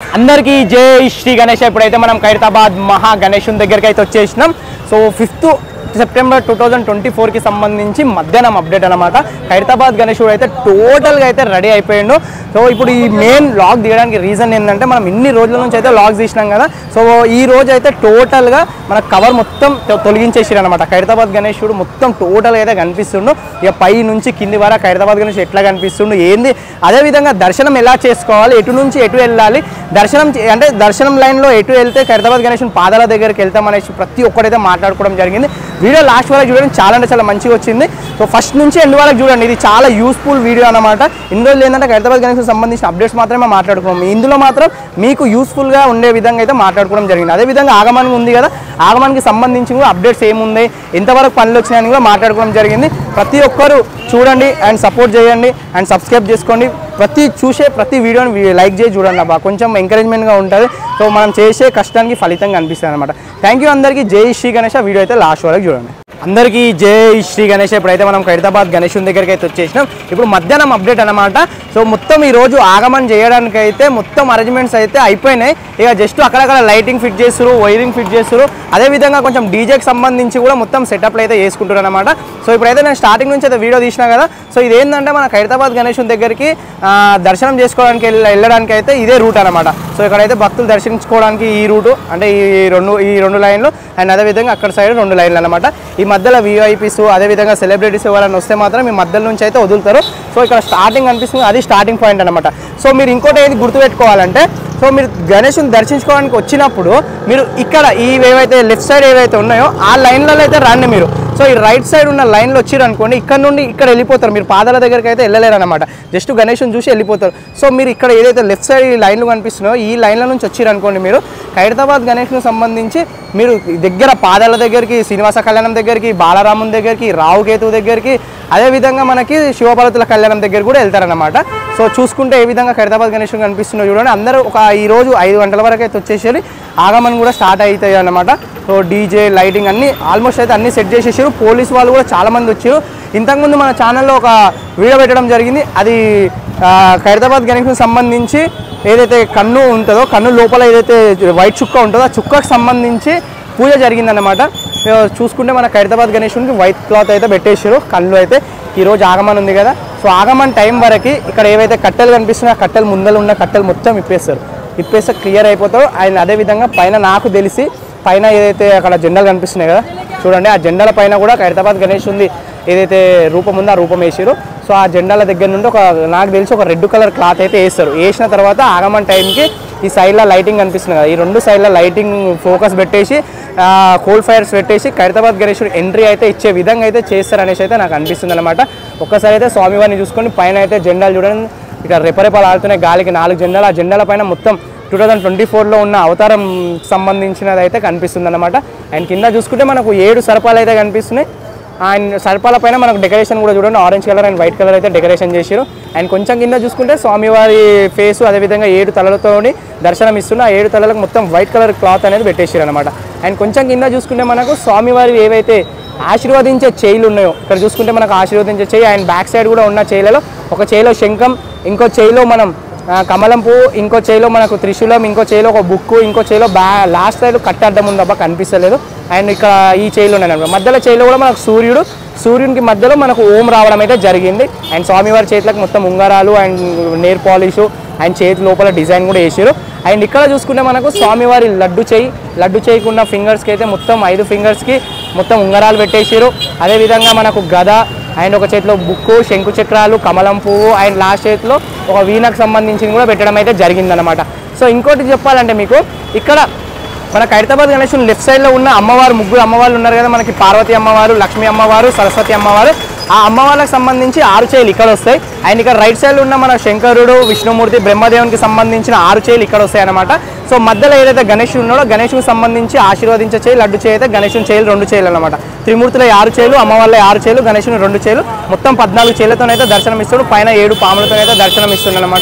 అందరికీ జై శ్రీ గణేష్ ఇప్పుడైతే మనం ఖైరతాబాద్ మహా గణేషుని దగ్గరికి అయితే వచ్చేసినాం so fifth September two thousand twenty ఫోర్కి సంబంధించి మధ్యాహ్నం అప్డేట్ అనమాట ఖైరతాబాద్ గణేశుడు అయితే టోటల్గా అయితే రెడీ అయిపోయిండు సో ఇప్పుడు ఈ మెయిన్ లాగ్ తీయడానికి రీజన్ ఏంటంటే మనం ఇన్ని రోజుల నుంచి అయితే లాగ్స్ తీసినాం కదా సో ఈ రోజు అయితే టోటల్గా మన కవర్ మొత్తం తొ- తొలగించేసిరు అనమాట ఖైరతాబాద్ గణేశుడు మొత్తం టోటల్గా అయితే కనిపిస్తుండు ఇక పై నుంచి కింది వరకు ఖైరతాబాద్ గణేష్ ఎట్లా కనిపిస్తుండు ఏంది అదేవిధంగా దర్శనం ఎలా చేసుకోవాలి ఎటు నుంచి ఎటు వెళ్ళాలి దర్శనం చే- అంటే దర్శనం లైన్లో ఎటు వెళ్తే ఖైరతాబాద్ గణేష్ పాదాల దగ్గరికి వెళ్తాం అనేసి ప్రతి ఒక్కడైతే మాట్లాడుకోవడం జరిగింది వీడియో లాస్ట్ వరకు చూడండి చాలా అంటే చాలా మంచిగా వచ్చింది సో ఫస్ట్ నుంచి ఎండ్ వరకు చూడండి ఇది చాలా యూస్ఫుల్ వీడియో అనమాట ఇన్ని రోజులు ఏంటంటే ఖైరతాబాద్ గణేష్ సంబంధించిన అప్డేట్స్ మాత్రమే మాట్లాడుకున్నాం ఇందులో మాత్రం మీకు యూస్ఫుల్గా ఉండే విధంగా అయితే మాట్లాడుకోవడం జరిగింది అదేవిధంగా ఆగమనం ఉంది కదా ఆగమనానికి సంబంధించి కూడా అప్డేట్స్ ఏముంది ఎంతవరకు పనులు వచ్చినాయని కూడా మాట్లాడుకోవడం జరిగింది ప్రతి ఒక్కరు చూడండి అండ్ సపోర్ట్ చేయండి అండ్ సబ్స్క్రైబ్ చేసుకోండి ప్రతి చూసే ప్రతి వీడియోని లైక్ చేసి చూడండి అబ్బా కొంచెం ఎంకరేజ్మెంట్గా ఉంటుంది సో మనం చేసే కష్టానికి ఫలితం కనిపిస్తుంది అనమాట థ్యాంక్ యూ అందరికీ జై శ్రీ గణేష వీడియో అయితే లాస్ట్ వరకు చూడండి అందరికీ జై శ్రీ గణేష్ ఇప్పుడైతే మనం ఖైరతాబాద్ గణేషుని దగ్గరికి అయితే వచ్చేసినాం ఇప్పుడు మధ్యాహ్నం అప్డేట్ అనమాట సో మొత్తం ఈ రోజు ఆగమన్ చేయడానికి అయితే మొత్తం అరేంజ్మెంట్స్ అయితే అయిపోయినాయి ఇక జస్ట్ అక్కడక్కడ లైటింగ్ ఫిట్ చేస్తారు వైరింగ్ ఫిట్ చేస్తారు అదేవిధంగా కొంచెం డీజేకి సంబంధించి కూడా మొత్తం సెటప్లు అయితే చేసుకుంటారు అనమాట సో ఇప్పుడైతే నేను స్టార్టింగ్ నుంచి అయితే వీడియో తీసినా కదా సో ఇది ఏంటంటే మన ఖైరతాబాద్ గణేషుని దగ్గరికి ఆ, దర్శనం చేసుకోవడానికి వెళ్ళ- వెళ్ళడానికి అయితే ఇదే రూట్ అనమాట సో ఇక్కడైతే భక్తులు దర్శించుకోవడానికి ఈ రూటు అంటే ఈ రెండు ఈ రెండు లైన్లు అండ్ అదేవిధంగా అక్కడ సైడ్ రెండు లైన్లు అనమాట ఈ మధ్యలో వీఐపీస్ అదేవిధంగా సెలబ్రిటీస్ ఎవరైనా వస్తే మాత్రం ఈ మధ్యలో నుంచి అయితే వదులుతారు సో ఇక్కడ స్టార్టింగ్ అనిపిస్తుంది అది స్టార్టింగ్ పాయింట్ అనమాట సో మీరు ఇంకోటి ఏది గుర్తుపెట్టుకోవాలంటే సో మీరు గణేషుని దర్శించుకోవడానికి వచ్చినప్పుడు మీరు ఇక్కడ ఈ ఏవైతే లెఫ్ట్ సైడ్ ఏవైతే ఉన్నాయో ఆ లైన్లలో అయితే రండి మీరు సో ఈ రైట్ సైడ్ ఉన్న లైన్లో వచ్చిరు అనుకోండి ఇక్కడ నుండి ఇక్కడ వెళ్ళిపోతారు మీరు పాదాల దగ్గరికి అయితే వెళ్ళలేరు అనమాట జస్ట్ గణేషుని చూసి వెళ్ళిపోతారు సో మీరు ఇక్కడ ఏదైతే లెఫ్ట్ సైడ్ ఈ లైన్లు కనిపిస్తున్నాయో ఈ లైన్ల నుంచి వచ్చిరు అనుకోండి మీరు ఖైరతాబాద్ గణేష్ను సంబంధించి మీరు దగ్గర పాదాల దగ్గరికి శ్రీనివాస కళ్యాణం దగ్గరికి బాలరాముని దగ్గరికి రావుకేతు దగ్గరికి అదేవిధంగా మనకి శివపార్వతుల కళ్యాణం దగ్గర కూడా వెళ్తారనమాట సో చూసుకుంటే ఏ విధంగా ఖైరతాబాద్ గణేష్ కనిపిస్తుందో చూడండి అందరూ ఒక ఈ రోజు ఐదు గంటల వరకు అయితే వచ్చేసారు ఆగమన్ కూడా స్టార్ట్ అవుతాయి అన్నమాట సో డీజే లైటింగ్ అన్ని ఆల్మోస్ట్ అయితే అన్ని సెట్ చేసేసారు పోలీస్ వాళ్ళు కూడా చాలా మంది వచ్చారు ఇంతకుముందు మన ఛానల్లో ఒక వీడియో పెట్టడం జరిగింది అది ఆ, ఖైరతాబాద్ గణేష్కి సంబంధించి ఏదైతే కన్ను ఉంటుందో కన్ను లోపల ఏదైతే వైట్ చుక్క ఉంటుందో ఆ చుక్కకు సంబంధించి పూజ జరిగిందన్నమాట సో చూసుకుంటే మన ఖైరతాబాద్ గణేశునికి వైట్ క్లాత్ అయితే పెట్టేసారు కళ్ళు అయితే ఈరోజు ఆగమన్ ఉంది కదా సో ఆగమన్ టైం వరకు ఇక్కడ ఏవైతే కట్టెలు కనిపిస్తున్నాయో ఆ కట్టెలు ముందర ఉన్న కట్టెలు మొత్తం ఇప్పేస్తారు ఇప్పేస్తే క్లియర్ అయిపోతారు ఆయన అదేవిధంగా పైన నాకు తెలిసి పైన ఏదైతే అక్కడ జెండాలు కనిపిస్తున్నాయి కదా చూడండి ఆ జెండాల పైన కూడా ఖైరతాబాద్ గణేష్ ఉంది ఏదైతే రూపం ఉందో ఆ రూపం వేసారు సో ఆ జెండాల దగ్గర నుండి ఒక నాకు తెలిసి ఒక రెడ్ కలర్ క్లాత్ అయితే వేస్తారు వేసిన తర్వాత ఆగమన్ టైంకి ఈ సైడ్లో లైటింగ్ కనిపిస్తుంది కదా ఈ రెండు సైడ్ల లైటింగ్ ఫోకస్ పెట్టేసి కోల్ ఫైర్స్ పెట్టేసి ఖైరతాబాద్ గణేశుడు ఎంట్రీ అయితే ఇచ్చే విధంగా అయితే చేస్తారు అనేసి అయితే నాకు అనిపిస్తుంది అనమాట ఒక్కసారి అయితే స్వామివారిని చూసుకొని పైన అయితే జెండాలు చూడండి ఇక్కడ రెపరెపలు ఆడుతున్నాయి గాలికి నాలుగు జెండాలు ఆ జెండాల పైన మొత్తం టూ థౌజండ్ ట్వంటీ ఫోర్లో ఉన్న అవతారం సంబంధించినది అయితే కనిపిస్తుంది అనమాట అండ్ కింద చూసుకుంటే మనకు ఏడు సర్పాలు అయితే కనిపిస్తున్నాయి అండ్ సర్పాల పైన మనకు డెకరేషన్ కూడా చూడండి orange colour and white colour అయితే డెకరేషన్ చేసారు అండ్ కొంచెం కింద చూసుకుంటే స్వామివారి ఫేస్ అదేవిధంగా ఏడు తలలతో దర్శనం ఇస్తున్న ఆ ఏడు తలలకు మొత్తం వైట్ కలర్ క్లాత్ అనేది పెట్టేసారు అనమాట అండ్ కొంచెం కింద చూసుకుంటే మనకు స్వామివారి ఏవైతే ఆశీర్వదించే చేయిలు ఉన్నాయో ఇక్కడ చూసుకుంటే మనకు ఆశీర్వదించే చేయి అండ్ బ్యాక్ సైడ్ కూడా ఉన్న చేయిలలో ఒక చేయిలో శంఖం ఇంకో చేయిలో మనం ఆ, కమలం పువ్వు ఇంకో చేయిలో మనకు త్రిశూలం ఇంకో చేయిలో ఒక బుక్ ఇంకో చేయిలో బ్యా లాస్ట్ సైడ్ కట్టడ్డం ఉంది అబ్బా కనిపిస్తలేదు అండ్ ఇక్కడ ఈ చేయిలో ఉన్నాయి మధ్యలో చేయిలో కూడా మనకు సూర్యుడు సూర్యునికి మధ్యలో మనకు ఓం రావడం అయితే జరిగింది అండ్ స్వామివారి చేతులకు మొత్తం ఉంగరాలు అండ్ నేర్ పాలిష్ అండ్ చేతి లోపల డిజైన్ కూడా వేసారు అండ్ ఇక్కడ చూసుకుంటే మనకు స్వామివారి లడ్డు చేయి లడ్డు చేయికి ఉన్న ఫింగర్స్కి అయితే మొత్తం ఐదు ఫింగర్స్కి మొత్తం ఉంగరాలు పెట్టేసారు అదేవిధంగా మనకు గద అండ్ ఒక చేతిలో బుక్కు శంకు చక్రాలు కమలం పువ్వు అండ్ లాస్ట్ చేతిలో ఒక వీణకు సంబంధించింది కూడా పెట్టడం అయితే జరిగిందనమాట సో ఇంకోటి చెప్పాలంటే మీకు ఇక్కడ మన ఖైరతాబాద్ గణేశుని లెఫ్ట్ సైడ్లో ఉన్న అమ్మవారు ముగ్గురు అమ్మవారు ఉన్నారు కదా మనకి పార్వతి అమ్మవారు లక్ష్మీ అమ్మవారు సరస్వతి అమ్మవారు ఆ అమ్మవార్లకు సంబంధించి ఆరు చేయిలు ఇక్కడ వస్తాయి అండ్ ఇక్కడ రైట్ సైడ్లో ఉన్న మన శంకరుడు విష్ణుమూర్తి బ్రహ్మదేవునికి సంబంధించిన ఆరు చేయిలు ఇక్కడ వస్తాయి అనమాట సో మధ్యలో ఏదైతే గణేశుడు ఉన్నాడో గణేశునికి సంబంధించి ఆశీర్వదించే చేయి లడ్డు చేయి అయితే గణేశుని చేయిలు రెండు చేయిలు అనమాట త్రిమూర్తుల ఆరు చేయిలు అమ్మవార్ల ఆరు చేయిలు గణేశుని రెండు చేయిలు మొత్తం పద్నాలుగు చేయిలతోనైతే దర్శనం ఇస్తాడు పైన ఏడు పాములతోనైతే దర్శనం ఇస్తుంది అనమాట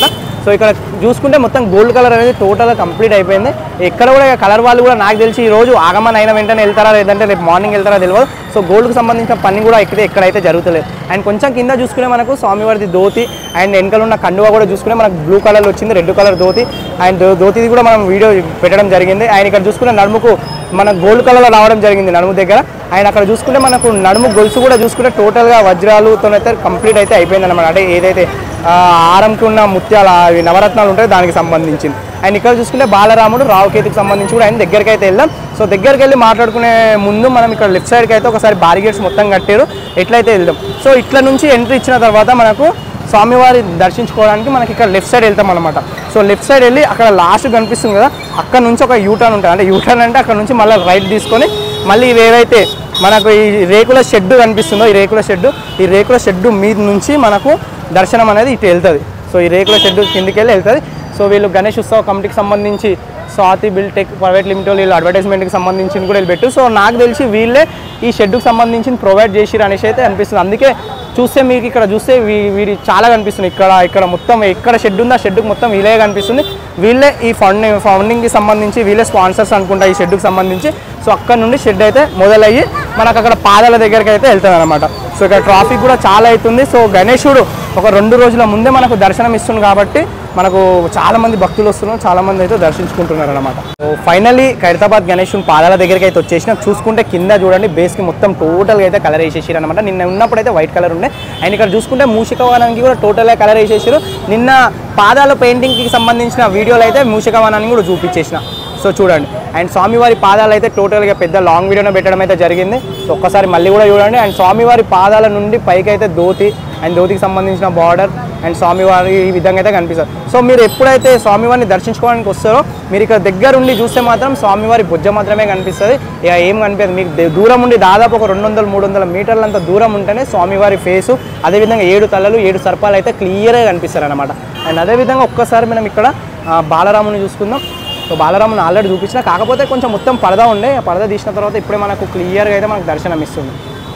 సో ఇక్కడ చూసుకుంటే మొత్తం గోల్డ్ కలర్ అనేది టోటల్గా కంప్లీట్ అయిపోయింది ఎక్కడ కూడా కలర్ వాళ్ళు కూడా నాకు తెలిసి ఈ రోజు ఆగమన్ అయిన వెంటనే వెళ్తారా లేదంటే రేపు మార్నింగ్ వెళ్తారా తెలియదు సో గోల్డ్కి సంబంధించిన పని కూడా ఎక్కడ ఎక్కడైతే జరుగుతలేదు అండ్ కొంచెం కింద చూసుకునే మనకు స్వామివారిది ధోతి అండ్ వెనకాల ఉన్న కండువా కూడా చూసుకునే మనకు బ్లూ కలర్ వచ్చింది రెడ్ కలర్ ధోతి అండ్ ధోతిది కూడా మనం వీడియో పెట్టడం జరిగింది ఆయన ఇక్కడ చూసుకునే నడుముకు మన గోల్డ్ కలర్లో రావడం జరిగింది నడుము దగ్గర అండ్ అక్కడ చూసుకుంటే మనకు నడుము గొలుసు కూడా చూసుకుంటే టోటల్గా వజ్రాలతో అయితే కంప్లీట్ అయితే అయిపోయింది అనమాట అంటే ఏదైతే ఆ, ఆరంకి ఉన్న ముత్యాలు అవి నవరత్నాలు ఉంటాయో దానికి సంబంధించింది అండ్ ఇక్కడ చూసుకుంటే బాలరాముడు రావుకేతుకి సంబంధించి కూడా ఆయన దగ్గరికి అయితే వెళ్దాం సో దగ్గరికి వెళ్ళి మాట్లాడుకునే ముందు మనం ఇక్కడ లెఫ్ట్ సైడ్కి అయితే ఒకసారి బారిగేట్స్ మొత్తం కట్టారు ఎట్లయితే వెళ్దాం సో ఇట్లా నుంచి ఎంట్రీ ఇచ్చిన తర్వాత మనకు స్వామివారి దర్శించుకోవడానికి మనకి ఇక్కడ లెఫ్ట్ సైడ్ వెళ్తాం అనమాట సో లెఫ్ట్ సైడ్ వెళ్ళి అక్కడ లాస్ట్ కనిపిస్తుంది కదా అక్కడ నుంచి ఒక యూటర్న్ ఉంటుంది అంటే యూటర్న్ అంటే అక్కడ నుంచి మళ్ళీ రైట్ తీసుకొని మళ్ళీ ఇవి ఏవైతే మనకు ఈ రేకుల షెడ్ కనిపిస్తుందో ఈ రేకుల షెడ్ ఈ రేకుల షెడ్ మీద నుంచి మనకు దర్శనం అనేది ఇటు వెళ్తుంది సో ఈ రేకుల షెడ్ కిందికి వెళ్ళి వెళ్తుంది సో వీళ్ళు గణేష్ ఉత్సవ కమిటీకి సంబంధించి స్వాతి బిల్టెక్ ప్రైవేట్ లిమిటెడ్ వీళ్ళు అడ్వర్టైజ్మెంట్కి సంబంధించి కూడా వీళ్ళు పెట్టు సో నాకు తెలిసి వీళ్ళే ఈ షెడ్కి సంబంధించి ప్రొవైడ్ చేసిరు అనేసి అయితే అనిపిస్తుంది అందుకే చూస్తే మీకు ఇక్కడ చూస్తే వీ- వీరి చాలా కనిపిస్తుంది ఇక్కడ ఇక్కడ మొత్తం ఎక్కడ షెడ్ ఉందో ఆ షెడ్కి మొత్తం వీళ్ళే కనిపిస్తుంది వీళ్ళే ఈ ఫండింగ్ ఫండింగ్కి సంబంధించి వీళ్ళే స్పాన్సర్స్ అనుకుంటా ఈ షెడ్కి సంబంధించి సో అక్కడ నుండి షెడ్ అయితే మొదలయ్యి మనకు అక్కడ పాదాల దగ్గరికి అయితే వెళ్తుంది అనమాట సో ఇక్కడ ట్రాఫిక్ కూడా చాలా అవుతుంది సో గణేశుడు ఒక రెండు రోజుల ముందే మనకు దర్శనం ఇస్తుంది కాబట్టి మనకు చాలా మంది భక్తులు వస్తున్నారు చాలా మంది అయితే దర్శించుకుంటున్నారు అనమాట సో ఫైనల్లీ ఖైరతాబాద్ గణేశుని పాదాల దగ్గరికి అయితే వచ్చేసిన చూసుకుంటే కింద చూడండి బేస్కి మొత్తం టోటల్గా అయితే కలర్ వేసేసారు అనమాట నిన్న ఉన్నప్పుడు అయితే వైట్ కలర్ ఉండే అండ్ ఇక్కడ చూసుకుంటే మూషికవనానికి కూడా టోటల్గా కలర్ వేసేసారు నిన్న పాదాల పెయింటింగ్కి సంబంధించిన వీడియోలు అయితే మూషికవనాన్ని కూడా చూపించేసిన సో చూడండి అండ్ స్వామివారి పాదాలు అయితే టోటల్గా పెద్ద లాంగ్ వీడియోనే పెట్టడం అయితే జరిగింది సో ఒక్కసారి మళ్ళీ కూడా చూడండి అండ్ స్వామివారి పాదాల నుండి పైకి అయితే ధోతి అండ్ ధోతికి సంబంధించిన బార్డర్ అండ్ స్వామివారి ఈ విధంగా అయితే కనిపిస్తారు సో మీరు ఎప్పుడైతే స్వామివారిని దర్శించుకోవడానికి వస్తారో మీరు ఇక్కడ దగ్గరుండి చూస్తే మాత్రం స్వామివారి బుజ్జ మాత్రమే కనిపిస్తుంది ఇక ఏం కనిపించదు మీకు దే- దూరం ఉండి దాదాపు ఒక రెండు వందల మూడు వందల మీటర్లంత దూరం ఉంటేనే స్వామివారి ఫేసు అదేవిధంగా ఏడు తలలు ఏడు సర్పాలు అయితే క్లియర్గా కనిపిస్తారు అనమాట అండ్ అదేవిధంగా ఒక్కసారి మనం ఇక్కడ ఆ, బాలరాముని చూసుకుందాం సో బాలరాముని ఆల్రెడీ చూపించిన కాకపోతే కొంచెం మొత్తం పరదా ఉండే ఆ పరదా తీసిన తర్వాత ఇప్పుడే మనకు క్లియర్గా అయితే మనకు దర్శనం ఇస్తుంది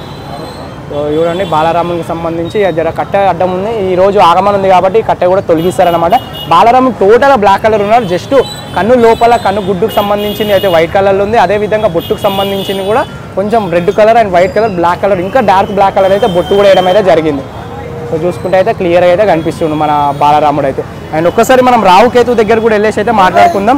సో చూడండి బాలరామునికి సంబంధించి ఆ జర కట్టె అడ్డం ఉంది ఈ రోజు ఆగమనం ఉంది కాబట్టి ఈ కట్టె కూడా తొలగిస్తారనమాట బాలరాము టోటల్ బ్లాక్ కలర్ ఉన్నారు జస్ట్ కన్ను లోపల కన్ను గుడ్డుకు సంబంధించింది అయితే వైట్ కలర్లో ఉంది అదే విధంగా బొట్టుకు సంబంధించింది కూడా కొంచెం red colour and white colour black colour ఇంకా డార్క్ బ్లాక్ కలర్ అయితే బొట్టు కూడా వేయడం అయితే జరిగింది సో చూసుకుంటే అయితే క్లియర్గా అయితే కనిపిస్తుంది మన బాలరాముడు అయితే అండ్ ఒక్కసారి మనం రావుకేతు దగ్గర కూడా వెళ్ళేసి అయితే మాట్లాడుకుందాం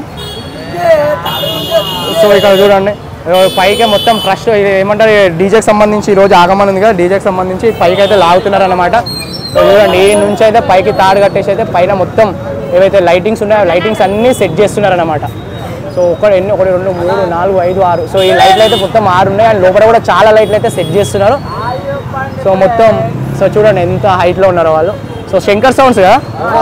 సో ఇక్కడ చూడండి ఓ పైకే మొత్తం ట్రస్ట్ ఇది ఏమంటారు డీజేకి సంబంధించి ఈ రోజు ఆగమనం ఉంది కదా డీజేకి సంబంధించి పైకి అయితే లాగుతున్నారు అనమాట సో చూడండి ఈ నుంచి అయితే పైకి తాడు కట్టేసి అయితే పైన మొత్తం ఏవైతే లైటింగ్స్ ఉన్నాయో లైటింగ్స్ అన్నీ సెట్ చేస్తున్నారు అనమాట సో ఒకటి ఎన్ని ఒకటి రెండు మూడు నాలుగు ఐదు ఆరు సో ఈ లైట్లు అయితే మొత్తం ఆరు ఉన్నాయి అండ్ లోపల కూడా చాలా లైట్లు అయితే సెట్ చేస్తున్నారు సో మొత్తం సో చూడండి ఎంత హైట్లో ఉన్నారో వాళ్ళు సో శంకర్ సౌండ్స్ కదా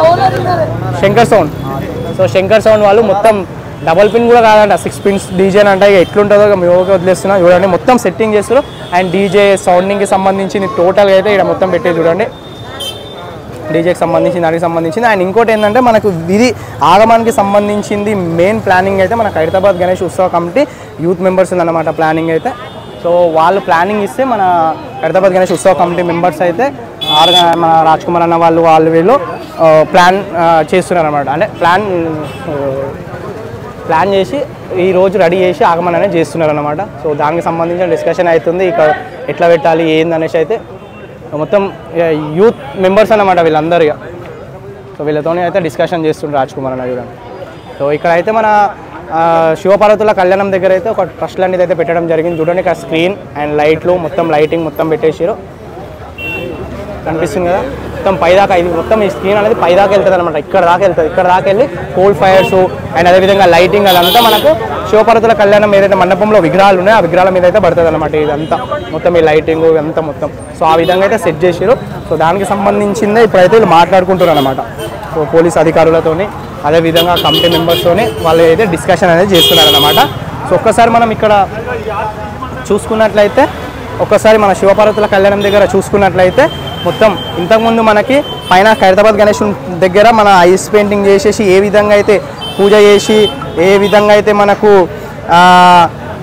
Shankar sound so Shankar sound వాళ్ళు మొత్తం డబల్ పిన్ కూడా కాదంట సిక్స్ పిన్స్ డీజే అంటే ఇక ఎట్లుంటుందో ఇక మీ ఓకే వదిలేస్తున్నా చూడండి మొత్తం సెట్టింగ్ చేస్తారు అండ్ డీజే సౌండింగ్కి సంబంధించి టోటల్గా అయితే ఇక్కడ మొత్తం పెట్టే చూడండి డీజేకి సంబంధించి దానికి సంబంధించింది అండ్ ఇంకోటి ఏంటంటే మనకు ఇది ఆగమానికి సంబంధించింది మెయిన్ ప్లానింగ్ అయితే మన హైదరాబాద్ గణేష్ ఉత్సవ కమిటీ యూత్ మెంబర్స్ అన్నమాట ప్లానింగ్ అయితే సో వాళ్ళు ప్లానింగ్ ఇస్తే మన హైదరాబాద్ గణేష్ ఉత్సవ కమిటీ మెంబర్స్ అయితే ఆర్గా మన రాజ్ కుమార్ అన్న వాళ్ళు వాళ్ళు వీళ్ళు ఆ, ప్లాన్ ఆ, చేస్తున్నారు అనమాట అంటే ప్లాన్ ఆ, ప్లాన్ చేసి ఈ రోజు రెడీ చేసి ఆగమన్ అనేది చేస్తున్నారు అనమాట సో దానికి సంబంధించిన డిస్కషన్ అవుతుంది ఇక ఎట్లా పెట్టాలి ఏంది అనేసి అయితే మొత్తం ఇక యూత్ మెంబర్స్ అన్నమాట వీళ్ళందరూ ఇక సో వీళ్ళతోనే అయితే డిస్కషన్ చేస్తుండ్రు రాజ్ కుమార్ అన్న చూడండి సో ఇక్కడ అయితే మన ఆ, శివపార్వతుల కళ్యాణం దగ్గర అయితే ఒక ట్రస్ట్ లాంటిది అయితే పెట్టడం జరిగింది చూడండి ఇక్కడ స్క్రీన్ అండ్ లైట్లు మొత్తం లైటింగ్ మొత్తం పెట్టేసారు కనిపిస్తుంది కదా మొత్తం పైదాకా ఇది మొత్తం ఈ స్క్రీన్ అనేది పైదాకా వెళ్తుంది అనమాట ఇక్కడ దాకా వెళ్తుంది ఇక్కడ దాకా వెళ్ళి కోల్డ్ ఫైర్స్ అండ్ అదేవిధంగా లైటింగ్ అదంతా మనకు శివపార్వతుల కళ్యాణం ఏదైతే మండపంలో విగ్రహాలు ఉన్నాయో ఆ విగ్రహాల మీద అయితే పడుతుంది అనమాట ఇదంతా మొత్తం ఈ లైటింగ్ ఇదంతా మొత్తం సో ఆ విధంగా అయితే సెట్ చేసారు సో దానికి సంబంధించిందే ఇప్పుడైతే వీళ్ళు మాట్లాడుకుంటున్నారు అనమాట సో పోలీస్ అధికారులతోని అదేవిధంగా కమిటీ మెంబర్స్తోని వాళ్ళు అయితే డిస్కషన్ అనేది చేస్తున్నారు అనమాట సో ఒక్కసారి మనం ఇక్కడ చూసుకున్నట్లయితే ఒక్కసారి మన శివపార్వతుల కళ్యాణం దగ్గర చూసుకున్నట్లయితే మొత్తం ఇంతకుముందు మనకి పైన ఖైరతాబాద్ గణేష్ దగ్గర మన ఐస్ పెయింటింగ్ చేసేసి ఏ విధంగా అయితే పూజ చేసి ఏ విధంగా అయితే మనకు ఆ,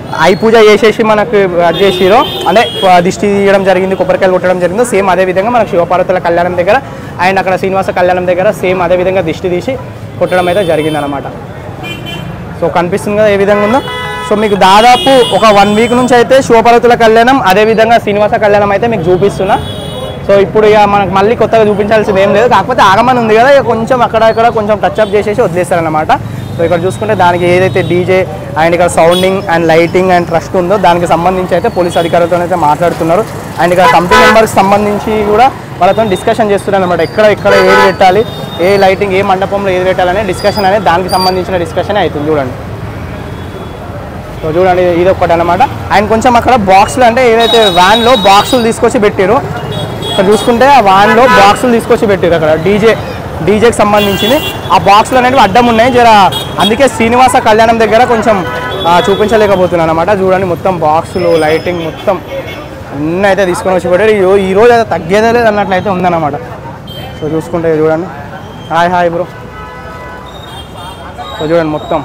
ఐ పూజ చేసేసి మనకు అది చేసిరో అంటే ఆ, దిష్టి తీయడం జరిగింది కొబ్బరికాయలు కొట్టడం జరిగింది సేమ్ అదే విధంగా మనకు శివపార్వతుల కళ్యాణం దగ్గర అండ్ అక్కడ శ్రీనివాస కళ్యాణం దగ్గర సేమ్ అదే విధంగా దిష్టి తీసి కొట్టడం అయితే జరిగింది అనమాట సో కనిపిస్తుంది కదా ఏ విధంగా ఉందో సో మీకు దాదాపు ఒక వన్ వీక్ నుంచి అయితే శివపార్వతుల కళ్యాణం అదేవిధంగా శ్రీనివాస కళ్యాణం అయితే మీకు చూపిస్తున్నా సో ఇప్పుడు ఇక మనకు మళ్ళీ కొత్తగా చూపించాల్సింది ఏం లేదు కాకపోతే ఆగమని ఉంది కదా ఇక కొంచెం అక్కడ ఇక్కడ కొంచెం టచ్అప్ చేసేసి వదిలేస్తారనమాట సో ఇక్కడ చూసుకుంటే దానికి ఏదైతే డీజే అండ్ ఇక్కడ sounding and lighting and trust ఉందో దానికి సంబంధించి అయితే పోలీస్ అధికారులతో అయితే మాట్లాడుతున్నారు అండ్ ఇక్కడ కమిటీ మెంబర్కి సంబంధించి కూడా వాళ్ళతో డిస్కషన్ చేస్తున్నారు అనమాట ఎక్కడ ఎక్కడ ఏది పెట్టాలి ఏ లైటింగ్ ఏ మండపంలో ఏది పెట్టాలనే డిస్కషన్ అనేది దానికి సంబంధించిన డిస్కషన్ అవుతుంది చూడండి సో చూడండి ఇది ఒకటి అనమాట ఆయన కొంచెం అక్కడ బాక్సులు అంటే ఏదైతే వ్యాన్లో బాక్సులు తీసుకొచ్చి పెట్టారు ఇక్కడ చూసుకుంటే ఆ వ్యాన్లో బాక్సులు తీసుకొచ్చి పెట్టారు అక్కడ డీజే డీజేకి సంబంధించింది ఆ బాక్సులు అనేవి అడ్డం ఉన్నాయి జర అందుకే శ్రీనివాస కళ్యాణం దగ్గర కొంచెం ఆ, చూపించలేకపోతున్నాను అనమాట చూడండి మొత్తం బాక్సులు లైటింగ్ మొత్తం అన్నీ అయితే తీసుకొని వచ్చి పెట్టారు ఈ రో- ఈ రోజు అయితే తగ్గేదే లేదు అన్నట్లయితే ఉందన్నమాట సో చూసుకుంటే చూడండి హాయ్ హాయ్ బ్రో సో చూడండి మొత్తం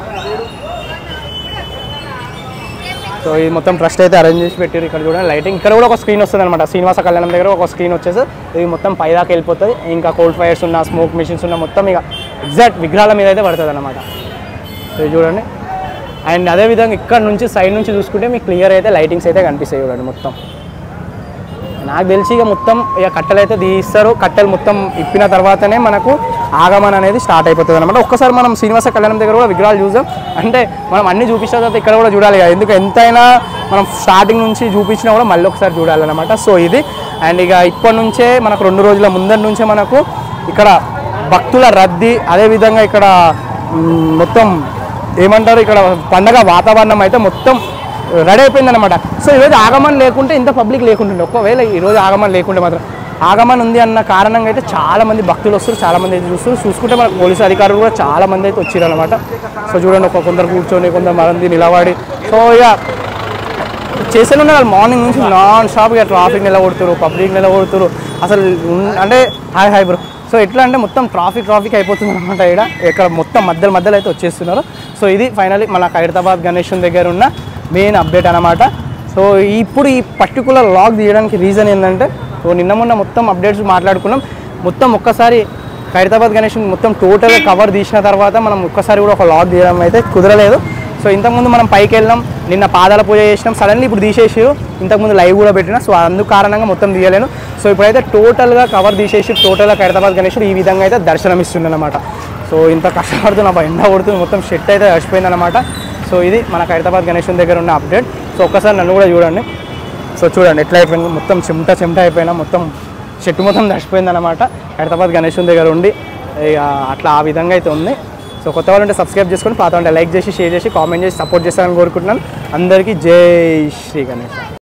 సో ఇది మొత్తం ట్రస్ట్ అయితే అరేంజ్ చేసి పెట్టారు ఇక్కడ చూడండి లైటింగ్ ఇక్కడ కూడా ఒక స్క్రీన్ వస్తుంది అనమాట శ్రీనివాస కళ్యాణం దగ్గర ఒక స్క్రీన్ వచ్చేసి ఇది మొత్తం పైదాకా వెళ్ళిపోతుంది ఇంకా కోల్డ్ ఫైర్స్ ఉన్న స్మోక్ మిషన్స్ ఉన్న మొత్తం ఇక ఎగ్జాక్ట్ విగ్రహాల మీద అయితే పడుతుంది అనమాట సో ఇది చూడండి అండ్ అదేవిధంగా ఇక్కడ నుంచి సైడ్ నుంచి చూసుకుంటే మీకు క్లియర్ అయితే లైటింగ్స్ అయితే కనిపిస్తాయి చూడండి మొత్తం నాకు తెలిసి ఇక మొత్తం ఇక కట్టెలు అయితే తీస్తారు కట్టెలు మొత్తం ఇప్పిన తర్వాతనే మనకు ఆగమన్ అనేది స్టార్ట్ అయిపోతుంది అనమాట ఒక్కసారి మనం శ్రీనివాస కళ్యాణం దగ్గర కూడా విగ్రహాలు చూసాం అంటే మనం అన్ని చూపించిన తర్వాత ఇక్కడ కూడా చూడాలి కదా ఎందుకు ఎంతైనా మనం స్టార్టింగ్ నుంచి చూపించినా కూడా మళ్ళీ ఒకసారి చూడాలన్నమాట సో ఇది అండ్ ఇక ఇప్పటి నుంచే మనకు రెండు రోజుల ముందరి నుంచే మనకు ఇక్కడ భక్తుల రద్దీ అదేవిధంగా ఇక్కడ మ్, మొత్తం ఏమంటారు ఇక్కడ పండగ వాతావరణం అయితే మొత్తం రెడీ అయిపోయింది అనమాట సో ఈరోజు ఆగమన్ లేకుంటే ఇంత పబ్లిక్ లేకుంటుండే ఒకవేళ ఈరోజు ఆగమన్ లేకుంటే మాత్రం ఆగమన్ ఉంది అన్న కారణంగా అయితే చాలా మంది భక్తులు వస్తారు చాలా మంది అయితే చూస్తారు చూసుకుంటే మనకు పోలీసు అధికారులు కూడా చాలా మంది అయితే వచ్చారు అనమాట సో చూడండి ఒక కొందరు కూర్చొని కొందరు మంది నిలబడి సో ఇక చేసేది ఉన్నారు వాళ్ళు మార్నింగ్ నుంచి నాన్ స్టాప్గా ట్రాఫిక్ నిలబడుతారు పబ్లిక్ నిలబడుతారు అసలు ఉన్- అంటే హాయ్ హాయ్ బ్రో సో ఎట్లా అంటే మొత్తం ట్రాఫిక్ ట్రాఫిక్ అయిపోతుంది అనమాట ఇక్కడ ఇక్కడ మొత్తం మధ్యలో మధ్యలో అయితే వచ్చేస్తున్నారు సో ఇది ఫైనల్లీ మన ఖైరతాబాద్ గణేషన్ దగ్గర ఉన్న మెయిన్ అప్డేట్ అనమాట సో ఇప్పుడు ఈ పర్టికులర్ లాగ్ తీయడానికి రీజన్ ఏంటంటే సో నిన్న మొన్న మొత్తం అప్డేట్స్ మాట్లాడుకున్నాం మొత్తం ఒక్కసారి ఖైరతాబాద్ గణేష్ మొత్తం టోటల్గా కవర్ తీసిన తర్వాత మనం ఒక్కసారి కూడా ఒక లాగ్ తీయడం అయితే కుదరలేదు సో ఇంతకుముందు మనం పైకి వెళ్ళాం నిన్న పాదాల పూజ చేసినాం సడన్లీ ఇప్పుడు తీసేసి ఇంతకుముందు లైవ్ కూడా పెట్టిన సో అందుకు కారణంగా మొత్తం తీయలేను సో ఇప్పుడైతే టోటల్గా కవర్ తీసేసి టోటల్గా ఖైరతాబాద్ గణేశుడు ఈ విధంగా అయితే దర్శనం ఇస్తుందన్నమాట సో ఇంత కష్టపడుతున్న ఎండ కొడుతుంది మొత్తం షెట్ అయితే చచ్చిపోయిందన్నమాట సో ఇది మన ఖైరతాబాద్ గణేశుని దగ్గర ఉన్న అప్డేట్ సో ఒక్కసారి నన్ను కూడా చూడండి సో చూడండి ఎట్లా అయిపోయింది మొత్తం చెమట చెమట అయిపోయినా మొత్తం చెట్టు మొత్తం తడిచిపోయింది అనమాట హైదరాబాద్ గణేశుని దగ్గర ఉండి ఇక అట్లా ఆ విధంగా అయితే ఉంది సో కొత్త వాళ్ళు ఉంటే సబ్స్క్రైబ్ చేసుకొని పాత ఉంటే లైక్ చేసి షేర్ చేసి కామెంట్ చేసి సపోర్ట్ చేస్తారని కోరుకుంటున్నాను అందరికీ జై శ్రీ గణేష్